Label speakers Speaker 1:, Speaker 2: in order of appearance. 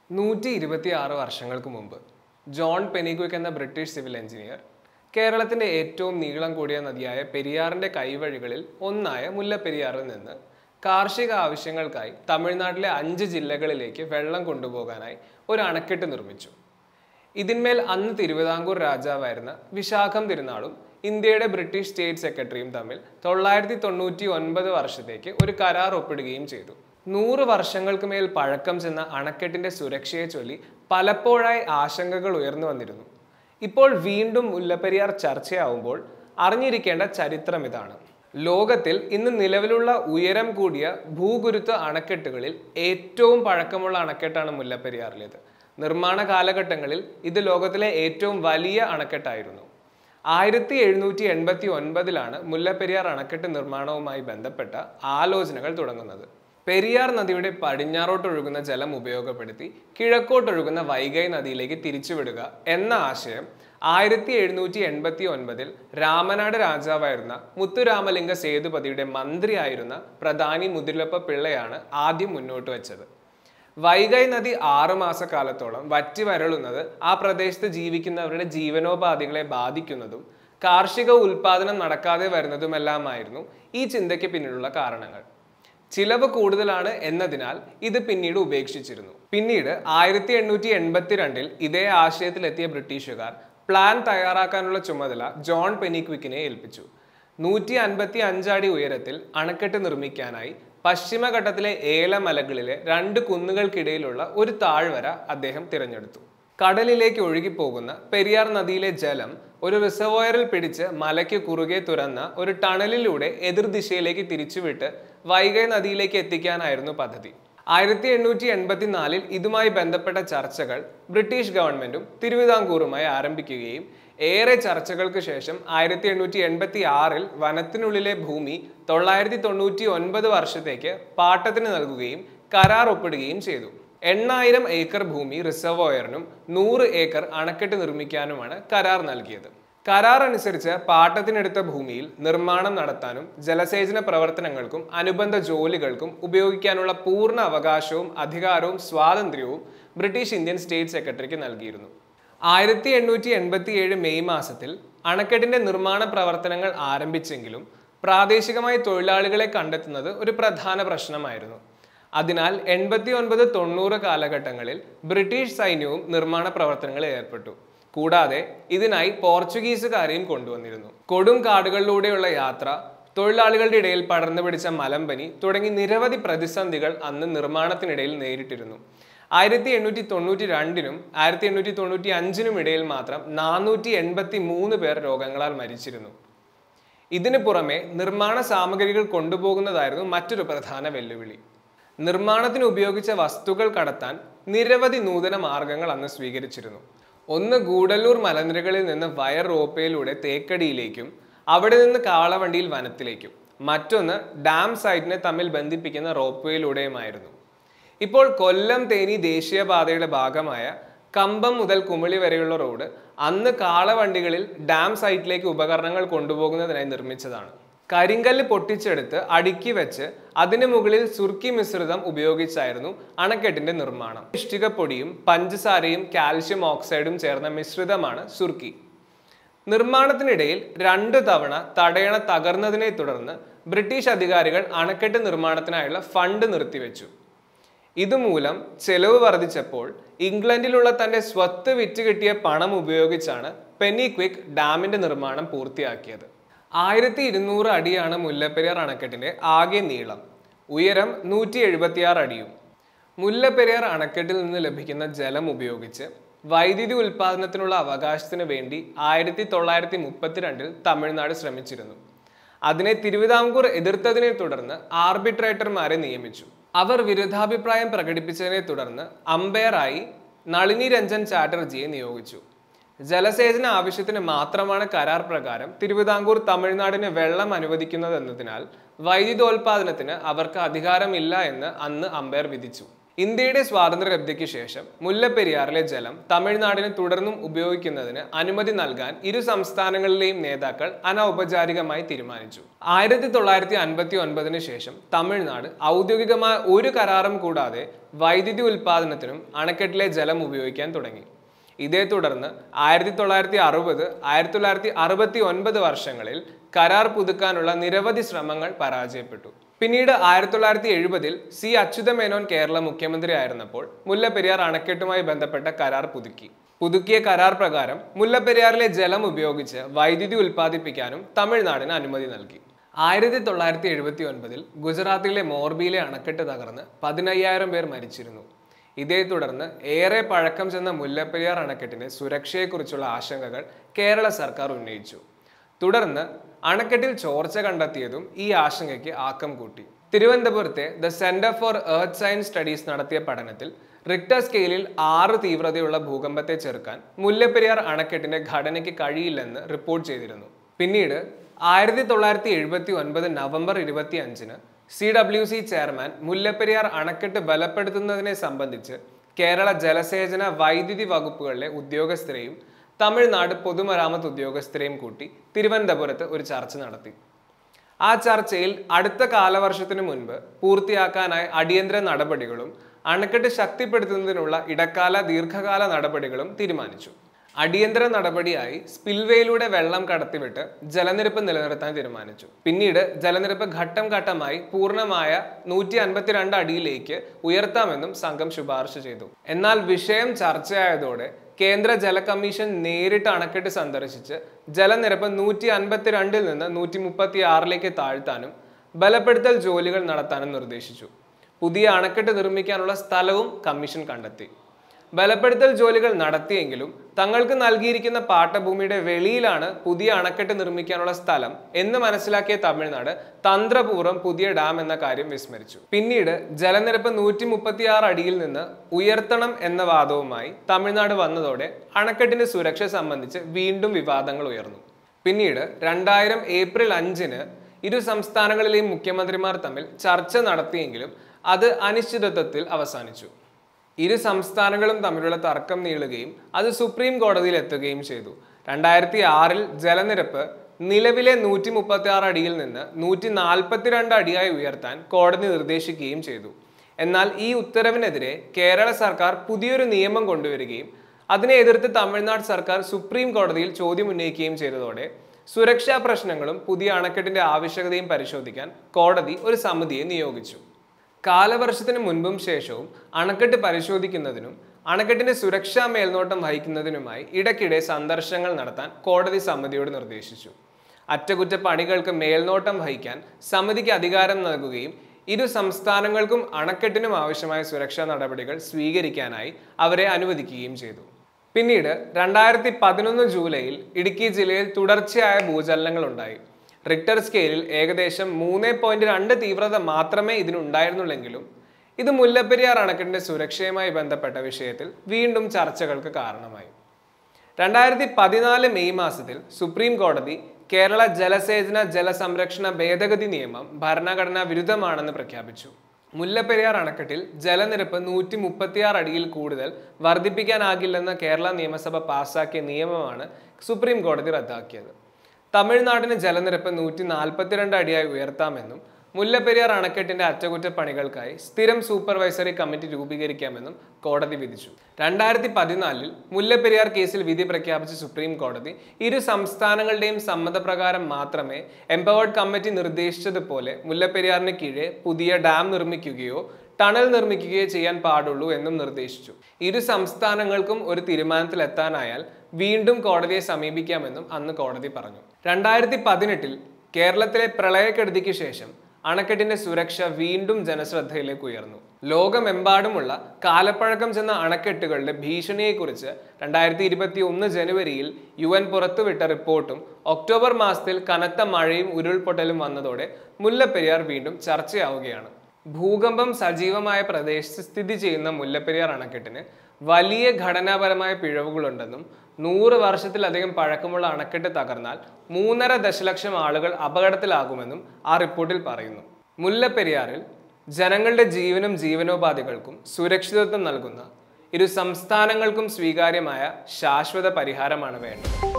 Speaker 1: നൂറ്റി ഇരുപത്തി ആറ് വർഷങ്ങൾക്ക് മുമ്പ് ജോൺ പെനിക്വിക് എന്ന ബ്രിട്ടീഷ് സിവിൽ എഞ്ചിനീയർ കേരളത്തിന്റെ ഏറ്റവും നീളം കൂടിയ നദിയായ പെരിയാറിന്റെ കൈവഴികളിൽ ഒന്നായ മുല്ലപ്പെരിയാറിൽ നിന്ന് കാർഷിക ആവശ്യങ്ങൾക്കായി തമിഴ്നാട്ടിലെ അഞ്ച് ജില്ലകളിലേക്ക് വെള്ളം കൊണ്ടുപോകാനായി ഒരു അണക്കെട്ട് നിർമ്മിച്ചു ഇതിന്മേൽ അന്ന് തിരുവിതാംകൂർ രാജാവായിരുന്ന വിശാഖം തിരുനാളും ഇന്ത്യയുടെ ബ്രിട്ടീഷ് സ്റ്റേറ്റ് സെക്രട്ടറിയും തമ്മിൽ തൊള്ളായിരത്തി തൊണ്ണൂറ്റി ഒൻപത് വർഷത്തേക്ക് ഒരു കരാർ ഒപ്പിടുകയും ചെയ്തു നൂറ് വർഷങ്ങൾക്ക് മേൽ പഴക്കം ചെന്ന അണക്കെട്ടിന്റെ സുരക്ഷയെ ചൊല്ലി പലപ്പോഴായി ആശങ്കകൾ ഉയർന്നു വന്നിരുന്നു ഇപ്പോൾ വീണ്ടും മുല്ലപ്പെരിയാർ ചർച്ചയാവുമ്പോൾ അറിഞ്ഞിരിക്കേണ്ട ചരിത്രം ഇതാണ് ലോകത്തിൽ ഇന്ന് നിലവിലുള്ള ഉയരം കൂടിയ ഭൂഗുരുത്വ അണക്കെട്ടുകളിൽ ഏറ്റവും പഴക്കമുള്ള അണക്കെട്ടാണ് മുല്ലപ്പെരിയാറിലേത് നിർമ്മാണ കാലഘട്ടങ്ങളിൽ ഇത് ലോകത്തിലെ ഏറ്റവും വലിയ അണക്കെട്ടായിരുന്നു ആയിരത്തി എഴുന്നൂറ്റി എൺപത്തി ഒൻപതിലാണ് മുല്ലപ്പെരിയാർ അണക്കെട്ട് നിർമ്മാണവുമായി ബന്ധപ്പെട്ട ആലോചനകൾ തുടങ്ങുന്നത് പെരിയാർ നദിയുടെ പടിഞ്ഞാറോട്ടൊഴുകുന്ന ജലം ഉപയോഗപ്പെടുത്തി കിഴക്കോട്ടൊഴുകുന്ന വൈഗൈ നദിയിലേക്ക് തിരിച്ചുവിടുക എന്ന ആശയം ആയിരത്തി എഴുന്നൂറ്റി എൺപത്തി ഒൻപതിൽ രാമനാട് രാജാവായിരുന്ന മുത്തുരാമലിംഗ സേതുപതിയുടെ മന്ത്രിയായിരുന്ന പ്രധാനി മുതിരപ്പ പിള്ളയാണ് ആദ്യം മുന്നോട്ട് വെച്ചത് വൈഗൈ നദി ആറു മാസക്കാലത്തോളം വറ്റി വരളുന്നത് ആ പ്രദേശത്ത് ജീവിക്കുന്നവരുടെ ജീവനോപാധികളെ ബാധിക്കുന്നതും കാർഷിക ഉൽപാദനം നടക്കാതെ വരുന്നതുമെല്ലാമായിരുന്നു ഈ ചിന്തയ്ക്ക് പിന്നിലുള്ള കാരണങ്ങൾ ചിലവ് കൂടുതലാണ് എന്നതിനാൽ ഇത് പിന്നീട് ഉപേക്ഷിച്ചിരുന്നു പിന്നീട് ആയിരത്തി എണ്ണൂറ്റി എൺപത്തിരണ്ടിൽ ഇതേ ആശയത്തിലെത്തിയ ബ്രിട്ടീഷുകാർ പ്ലാൻ തയ്യാറാക്കാനുള്ള ചുമതല ജോൺ പെനിക്വിക്കിനെ ഏൽപ്പിച്ചു നൂറ്റി അൻപത്തി അഞ്ചടി ഉയരത്തിൽ അണക്കെട്ട് നിർമ്മിക്കാനായി പശ്ചിമഘട്ടത്തിലെ ഏലമലകളിലെ രണ്ട് കുന്നുകൾക്കിടയിലുള്ള ഒരു താഴ്വര അദ്ദേഹം തിരഞ്ഞെടുത്തു കടലിലേക്ക് ഒഴുകിപ്പോകുന്ന പെരിയാർ നദിയിലെ ജലം ഒരു റിസർവോയറിൽ പിടിച്ച് മലയ്ക്ക് കുറുകെ തുറന്ന ഒരു ടണലിലൂടെ എതിർദിശയിലേക്ക് തിരിച്ചുവിട്ട് വൈഗൈ നദിയിലേക്ക് എത്തിക്കാനായിരുന്നു പദ്ധതി ആയിരത്തി എണ്ണൂറ്റി എൺപത്തിനാലിൽ ഇതുമായി ബന്ധപ്പെട്ട ചർച്ചകൾ ബ്രിട്ടീഷ് ഗവൺമെന്റും തിരുവിതാംകൂറുമായി ആരംഭിക്കുകയും ഏറെ ചർച്ചകൾക്ക് ശേഷം ആയിരത്തി എണ്ണൂറ്റി എൺപത്തി ആറിൽ വനത്തിനുള്ളിലെ ഭൂമി തൊള്ളായിരത്തി തൊണ്ണൂറ്റി ഒൻപത് വർഷത്തേക്ക് പാട്ടത്തിന് നൽകുകയും കരാർ ഒപ്പിടുകയും ചെയ്തു എണ്ണായിരം ഏക്കർ ഭൂമി റിസർവോയറിനും നൂറ് ഏക്കർ അണക്കെട്ട് നിർമ്മിക്കാനുമാണ് കരാർ നൽകിയത് കരാർ അനുസരിച്ച് പാട്ടത്തിനെടുത്ത ഭൂമിയിൽ നിർമ്മാണം നടത്താനും ജലസേചന പ്രവർത്തനങ്ങൾക്കും അനുബന്ധ ജോലികൾക്കും ഉപയോഗിക്കാനുള്ള പൂർണ്ണ അവകാശവും അധികാരവും സ്വാതന്ത്ര്യവും ബ്രിട്ടീഷ് ഇന്ത്യൻ സ്റ്റേറ്റ് സെക്രട്ടറിക്ക് നൽകിയിരുന്നു ആയിരത്തി എണ്ണൂറ്റി എൺപത്തി ഏഴ് മെയ് മാസത്തിൽ അണക്കെട്ടിന്റെ നിർമ്മാണ പ്രവർത്തനങ്ങൾ ആരംഭിച്ചെങ്കിലും പ്രാദേശികമായി തൊഴിലാളികളെ കണ്ടെത്തുന്നത് ഒരു പ്രധാന പ്രശ്നമായിരുന്നു അതിനാൽ എൺപത്തി ഒൻപത് തൊണ്ണൂറ് കാലഘട്ടങ്ങളിൽ ബ്രിട്ടീഷ് സൈന്യവും നിർമ്മാണ പ്രവർത്തനങ്ങളിൽ ഏർപ്പെട്ടു കൂടാതെ ഇതിനായി പോർച്ചുഗീസുകാരെയും കൊണ്ടുവന്നിരുന്നു കൊടും കാടുകളിലൂടെയുള്ള യാത്ര തൊഴിലാളികളുടെ ഇടയിൽ പടർന്നു പിടിച്ച മലമ്പനി തുടങ്ങി നിരവധി പ്രതിസന്ധികൾ അന്ന് നിർമ്മാണത്തിനിടയിൽ നേരിട്ടിരുന്നു ആയിരത്തി എണ്ണൂറ്റി തൊണ്ണൂറ്റി രണ്ടിനും ആയിരത്തി എണ്ണൂറ്റി തൊണ്ണൂറ്റി അഞ്ചിനും ഇടയിൽ മാത്രം നാനൂറ്റി എൺപത്തി മൂന്ന് പേർ രോഗങ്ങളാൽ മരിച്ചിരുന്നു ഇതിനു പുറമെ നിർമ്മാണ സാമഗ്രികൾ കൊണ്ടുപോകുന്നതായിരുന്നു മറ്റൊരു പ്രധാന വെല്ലുവിളി നിർമ്മാണത്തിന് ഉപയോഗിച്ച വസ്തുക്കൾ കടത്താൻ നിരവധി നൂതന മാർഗങ്ങൾ അന്ന് സ്വീകരിച്ചിരുന്നു ഒന്ന് ഗൂഡല്ലൂർ മലനിരകളിൽ നിന്ന് വയർ റോപ്പയിലൂടെ തേക്കടിയിലേക്കും അവിടെ നിന്ന് കാളവണ്ടിയിൽ വനത്തിലേക്കും മറ്റൊന്ന് ഡാം സൈറ്റിനെ തമ്മിൽ ബന്ധിപ്പിക്കുന്ന റോപ്പയിലൂടെയുമായിരുന്നു ഇപ്പോൾ കൊല്ലം തേനി ദേശീയപാതയുടെ ഭാഗമായ കമ്പം മുതൽ കുമിളി വരെയുള്ള റോഡ് അന്ന് കാളവണ്ടികളിൽ ഡാം സൈറ്റിലേക്ക് ഉപകരണങ്ങൾ കൊണ്ടുപോകുന്നതിനായി നിർമ്മിച്ചതാണ് കരിങ്കല്ല് പൊട്ടിച്ചെടുത്ത് അടുക്കി വെച്ച് അതിന് മുകളിൽ സുർക്കി മിശ്രിതം ഉപയോഗിച്ചായിരുന്നു അണക്കെട്ടിന്റെ നിർമ്മാണം ഇഷ്ടികപ്പൊടിയും പഞ്ചസാരയും കാൽഷ്യം ഓക്സൈഡും ചേർന്ന മിശ്രിതമാണ് സുർക്കി നിർമ്മാണത്തിനിടയിൽ രണ്ട് തവണ തടയണ തകർന്നതിനെ തുടർന്ന് ബ്രിട്ടീഷ് അധികാരികൾ അണക്കെട്ട് നിർമ്മാണത്തിനായുള്ള ഫണ്ട് നിർത്തിവെച്ചു ഇതുമൂലം ചെലവ് വർദ്ധിച്ചപ്പോൾ ഇംഗ്ലണ്ടിലുള്ള തന്റെ സ്വത്ത് വിറ്റ് കിട്ടിയ പണം ഉപയോഗിച്ചാണ് പെന്നി ക്വിക്ക് ഡാമിന്റെ നിർമ്മാണം പൂർത്തിയാക്കിയത് ആയിരത്തി ഇരുന്നൂറ് അടിയാണ് മുല്ലപ്പെരിയാർ അണക്കെട്ടിന്റെ ആകെ നീളം ഉയരം നൂറ്റി എഴുപത്തിയാറ് അടിയും മുല്ലപ്പെരിയാർ അണക്കെട്ടിൽ നിന്ന് ലഭിക്കുന്ന ജലം ഉപയോഗിച്ച് വൈദ്യുതി ഉൽപാദനത്തിനുള്ള അവകാശത്തിന് വേണ്ടി ആയിരത്തി തൊള്ളായിരത്തി മുപ്പത്തിരണ്ടിൽ തമിഴ്നാട് ശ്രമിച്ചിരുന്നു അതിനെ തിരുവിതാംകൂർ എതിർത്തതിനെ തുടർന്ന് ആർബിട്രേറ്റർമാരെ നിയമിച്ചു അവർ വിരുദ്ധാഭിപ്രായം പ്രകടിപ്പിച്ചതിനെ തുടർന്ന് അമ്പയറായി നളിനി രഞ്ജൻ ചാറ്റർജിയെ നിയോഗിച്ചു ജലസേചന ആവശ്യത്തിന് മാത്രമാണ് കരാർ പ്രകാരം തിരുവിതാംകൂർ തമിഴ്നാടിന് വെള്ളം അനുവദിക്കുന്നത് എന്നതിനാൽ വൈദ്യുതോൽപാദനത്തിന് അവർക്ക് അധികാരമില്ല എന്ന് അന്ന് അമ്പയർ വിധിച്ചു ഇന്ത്യയുടെ സ്വാതന്ത്ര്യലബ്ധിക്ക് ശേഷം മുല്ലപ്പെരിയാറിലെ ജലം തമിഴ്നാടിന് തുടർന്നും ഉപയോഗിക്കുന്നതിന് അനുമതി നൽകാൻ ഇരു സംസ്ഥാനങ്ങളിലെയും നേതാക്കൾ അനൗപചാരികമായി തീരുമാനിച്ചു ആയിരത്തി തൊള്ളായിരത്തി അൻപത്തി ഒൻപതിന് ശേഷം തമിഴ്നാട് ഔദ്യോഗികമായ ഒരു കരാറും കൂടാതെ വൈദ്യുതി ഉൽപാദനത്തിനും അണക്കെട്ടിലെ ജലം ഉപയോഗിക്കാൻ തുടങ്ങി ഇതേ തുടർന്ന് ആയിരത്തി തൊള്ളായിരത്തി അറുപത് ആയിരത്തി തൊള്ളായിരത്തി അറുപത്തി ഒൻപത് വർഷങ്ങളിൽ കരാർ പുതുക്കാനുള്ള നിരവധി ശ്രമങ്ങൾ പരാജയപ്പെട്ടു പിന്നീട് ആയിരത്തി തൊള്ളായിരത്തി എഴുപതിൽ സി അച്യുതമേനോൻ കേരള മുഖ്യമന്ത്രി ആയിരുന്നപ്പോൾ മുല്ലപ്പെരിയാർ അണക്കെട്ടുമായി ബന്ധപ്പെട്ട കരാർ പുതുക്കി പുതുക്കിയ കരാർ പ്രകാരം മുല്ലപ്പെരിയാറിലെ ജലം ഉപയോഗിച്ച് വൈദ്യുതി ഉൽപ്പാദിപ്പിക്കാനും തമിഴ്നാടിന് അനുമതി നൽകി ആയിരത്തി തൊള്ളായിരത്തി എഴുപത്തി ഒൻപതിൽ ഗുജറാത്തിലെ മോർബിയിലെ അണക്കെട്ട് തകർന്ന് പതിനയ്യായിരം പേർ മരിച്ചിരുന്നു ഇതേ തുടർന്ന് ഏറെ പഴക്കം ചെന്ന മുല്ലപ്പെരിയാർ അണക്കെട്ടിന്റെ സുരക്ഷയെക്കുറിച്ചുള്ള ആശങ്കകൾ കേരള സർക്കാർ ഉന്നയിച്ചു തുടർന്ന് അണക്കെട്ടിൽ ചോർച്ച കണ്ടെത്തിയതും ഈ ആശങ്കയ്ക്ക് ആക്കം കൂട്ടി തിരുവനന്തപുരത്തെ the centre for earth science studies നടത്തിയ പഠനത്തിൽ റിക്ടർ സ്കെയിലിൽ ആറ് തീവ്രതയുള്ള ഭൂകമ്പത്തെ ചെറുക്കാൻ മുല്ലപ്പെരിയാർ അണക്കെട്ടിന്റെ ഘടനയ്ക്ക് കഴിയില്ലെന്ന് റിപ്പോർട്ട് ചെയ്തിരുന്നു പിന്നീട് ആയിരത്തി തൊള്ളായിരത്തി എഴുപത്തി ഒൻപത് നവംബർ ഇരുപത്തി അഞ്ചിന് C W C chairman Mullaperiyar അണക്കെട്ട് ബലപ്പെടുത്തുന്നതിനെ സംബന്ധിച്ച് കേരള ജലസേചന വൈദ്യുതി വകുപ്പുകളിലെ ഉദ്യോഗസ്ഥരെയും തമിഴ്നാട് പൊതുമരാമത്ത് ഉദ്യോഗസ്ഥരെയും കൂട്ടി തിരുവനന്തപുരത്ത് ഒരു ചർച്ച നടത്തി ആ ചർച്ചയിൽ അടുത്ത കാലവർഷത്തിനു മുൻപ് പൂർത്തിയാക്കാനായി അടിയന്തര നടപടികളും അണക്കെട്ട് ശക്തിപ്പെടുത്തുന്നതിനുള്ള ഇടക്കാല ദീർഘകാല നടപടികളും തീരുമാനിച്ചു അടിയന്തര നടപടിയായി സ്പിൽവേയിലൂടെ വെള്ളം കടത്തിവിട്ട് ജലനിരപ്പ് നിലനിർത്താൻ തീരുമാനിച്ചു പിന്നീട് ജലനിരപ്പ് ഘട്ടം ഘട്ടമായി പൂർണ്ണമായ നൂറ്റി അൻപത്തിരണ്ട് അടിയിലേക്ക് ഉയർത്താമെന്നും സംഘം ശുപാർശ ചെയ്തു എന്നാൽ വിഷയം ചർച്ചയായതോടെ കേന്ദ്ര ജല കമ്മീഷൻ നേരിട്ട് അണക്കെട്ട് സന്ദർശിച്ച് ജലനിരപ്പ് നൂറ്റി അൻപത്തിരണ്ടിൽ നിന്ന് നൂറ്റി മുപ്പത്തി ആറിലേക്ക് താഴ്ത്താനും ബലപ്പെടുത്തൽ ജോലികൾ നടത്താനും നിർദ്ദേശിച്ചു പുതിയ അണക്കെട്ട് നിർമ്മിക്കാനുള്ള സ്ഥലവും കമ്മീഷൻ കണ്ടെത്തി ബലപ്പെടുത്തൽ ജോലികൾ നടത്തിയെങ്കിലും തങ്ങൾക്ക് നൽകിയിരിക്കുന്ന പാട്ടഭൂമിയുടെ വെളിയിലാണ് പുതിയ അണക്കെട്ട് നിർമ്മിക്കാനുള്ള സ്ഥലം എന്ന് മനസ്സിലാക്കിയ തമിഴ്നാട് തന്ത്രപൂർവ്വം പുതിയ ഡാം എന്ന കാര്യം വിസ്മരിച്ചു പിന്നീട് ജലനിരപ്പ് നൂറ്റി മുപ്പത്തിയാറ് അടിയിൽ നിന്ന് ഉയർത്തണം എന്ന വാദവുമായി തമിഴ്നാട് വന്നതോടെ അണക്കെട്ടിന്റെ സുരക്ഷ സംബന്ധിച്ച് വീണ്ടും വിവാദങ്ങൾ ഉയർന്നു പിന്നീട് രണ്ടായിരം ഏപ്രിൽ അഞ്ചിന് ഇരു സംസ്ഥാനങ്ങളിലെയും മുഖ്യമന്ത്രിമാർ തമ്മിൽ ചർച്ച നടത്തിയെങ്കിലും അത് അനിശ്ചിതത്വത്തിൽ അവസാനിച്ചു ഇരു സംസ്ഥാനങ്ങളും തമ്മിലുള്ള തർക്കം നീളുകയും അത് സുപ്രീം കോടതിയിൽ എത്തുകയും ചെയ്തു രണ്ടായിരത്തി ആറിൽ ജലനിരപ്പ് നിലവിലെ നൂറ്റി മുപ്പത്തി ആറ് അടിയിൽ നിന്ന് നൂറ്റി നാൽപ്പത്തിരണ്ട് അടിയായി ഉയർത്താൻ കോടതി നിർദ്ദേശിക്കുകയും ചെയ്തു എന്നാൽ ഈ ഉത്തരവിനെതിരെ കേരള സർക്കാർ പുതിയൊരു നിയമം കൊണ്ടുവരികയും അതിനെ എതിർത്ത് തമിഴ്നാട് സർക്കാർ സുപ്രീം കോടതിയിൽ ചോദ്യം ഉന്നയിക്കുകയും ചെയ്തതോടെ സുരക്ഷാ പ്രശ്നങ്ങളും പുതിയ അണക്കെട്ടിന്റെ ആവശ്യകതയും പരിശോധിക്കാൻ കോടതി ഒരു സമിതിയെ നിയോഗിച്ചു കാലവർഷത്തിന് മുൻപും ശേഷവും അണക്കെട്ട് പരിശോധിക്കുന്നതിനും അണക്കെട്ടിന്റെ സുരക്ഷാ മേൽനോട്ടം വഹിക്കുന്നതിനുമായി ഇടയ്ക്കിടെ സന്ദർശനങ്ങൾ നടത്താൻ കോടതി സമിതിയോട് നിർദ്ദേശിച്ചു അറ്റകുറ്റപ്പണികൾക്ക് മേൽനോട്ടം വഹിക്കാൻ സമിതിക്ക് അധികാരം നൽകുകയും ഇരു സംസ്ഥാനങ്ങൾക്കും അണക്കെട്ടിനും ആവശ്യമായ സുരക്ഷാ നടപടികൾ സ്വീകരിക്കാനായി അവരെ അനുവദിക്കുകയും ചെയ്തു പിന്നീട് രണ്ടായിരത്തി പതിനൊന്ന് ജൂലൈയിൽ ഇടുക്കി ജില്ലയിൽ തുടർച്ചയായ ഭൂചലനങ്ങൾ ഉണ്ടായി റിക്ടർ സ്കെയിലിൽ ഏകദേശം മൂന്ന് പോയിന്റ് രണ്ട് തീവ്രത മാത്രമേ ഇതിനുണ്ടായിരുന്നുള്ളെങ്കിലും ഇത് മുല്ലപ്പെരിയാർ അണക്കെട്ടിന്റെ സുരക്ഷയുമായി ബന്ധപ്പെട്ട വിഷയത്തിൽ വീണ്ടും ചർച്ചകൾക്ക് കാരണമായി രണ്ടായിരത്തി പതിനാല് മെയ് മാസത്തിൽ സുപ്രീം കോടതി കേരള ജലസേചന ജലസംരക്ഷണ ഭേദഗതി നിയമം ഭരണഘടനാ വിരുദ്ധമാണെന്ന് പ്രഖ്യാപിച്ചു മുല്ലപ്പെരിയാർ അണക്കെട്ടിൽ ജലനിരപ്പ് നൂറ്റി മുപ്പത്തിയാറ് അടിയിൽ കൂടുതൽ വർദ്ധിപ്പിക്കാനാകില്ലെന്ന കേരള നിയമസഭ പാസാക്കിയ നിയമമാണ് സുപ്രീം കോടതി റദ്ദാക്കിയത് തമിഴ്നാടിന് ജലനിരപ്പ് നൂറ്റി നാൽപ്പത്തിരണ്ട് അടിയായി ഉയർത്താമെന്നും മുല്ലപ്പെരിയാർ അണക്കെട്ടിന്റെ അറ്റകുറ്റപ്പണികൾക്കായി സ്ഥിരം സൂപ്പർവൈസറി കമ്മിറ്റി രൂപീകരിക്കാമെന്നും കോടതി വിധിച്ചു രണ്ടായിരത്തി പതിനാലിൽ മുല്ലപ്പെരിയാർ കേസിൽ വിധി പ്രഖ്യാപിച്ച സുപ്രീം കോടതി ഇരു സംസ്ഥാനങ്ങളുടെയും സമ്മതപ്രകാരം മാത്രമേ എംപവേർഡ് കമ്മിറ്റി നിർദ്ദേശിച്ചതുപോലെ മുല്ലപ്പെരിയാറിന് കീഴെ പുതിയ ഡാം നിർമ്മിക്കുകയോ ടണൽ നിർമ്മിക്കുകയോ ചെയ്യാൻ പാടുള്ളൂ എന്നും നിർദ്ദേശിച്ചു ഇരു സംസ്ഥാനങ്ങൾക്കും ഒരു തീരുമാനത്തിൽ എത്താനായാൽ വീണ്ടും കോടതിയെ സമീപിക്കാമെന്നും അന്ന് കോടതി പറഞ്ഞു രണ്ടായിരത്തി പതിനെട്ടിൽ കേരളത്തിലെ പ്രളയക്കെടുതിക്ക് ശേഷം അണക്കെട്ടിന്റെ സുരക്ഷ വീണ്ടും ജനശ്രദ്ധയിലേക്ക് ഉയർന്നു ലോകമെമ്പാടുമുള്ള കാലപ്പഴക്കം ചെന്ന അണക്കെട്ടുകളുടെ ഭീഷണിയെക്കുറിച്ച് രണ്ടായിരത്തി ഇരുപത്തി ഒന്ന് ജനുവരിയിൽ യു എൻ പുറത്തുവിട്ട റിപ്പോർട്ടും ഒക്ടോബർ മാസത്തിൽ കനത്ത മഴയും ഉരുൾപൊട്ടലും വന്നതോടെ മുല്ലപ്പെരിയാർ വീണ്ടും ചർച്ചയാവുകയാണ് ഭൂകമ്പം സജീവമായ പ്രദേശത്ത് സ്ഥിതി ചെയ്യുന്ന മുല്ലപ്പെരിയാർ അണക്കെട്ടിന് വലിയ ഘടനാപരമായ പിഴവുകളുണ്ടെന്നും നൂറ് വർഷത്തിലധികം പഴക്കമുള്ള അണക്കെട്ട് തകർന്നാൽ മൂന്നര ദശലക്ഷം ആളുകൾ അപകടത്തിലാകുമെന്നും ആ റിപ്പോർട്ടിൽ പറയുന്നു മുല്ലപ്പെരിയാറിൽ ജനങ്ങളുടെ ജീവനും ജീവനോപാധികൾക്കും സുരക്ഷിതത്വം നൽകുന്ന ഇരു സംസ്ഥാനങ്ങൾക്കും സ്വീകാര്യമായ ശാശ്വത പരിഹാരമാണ് വേണ്ടത്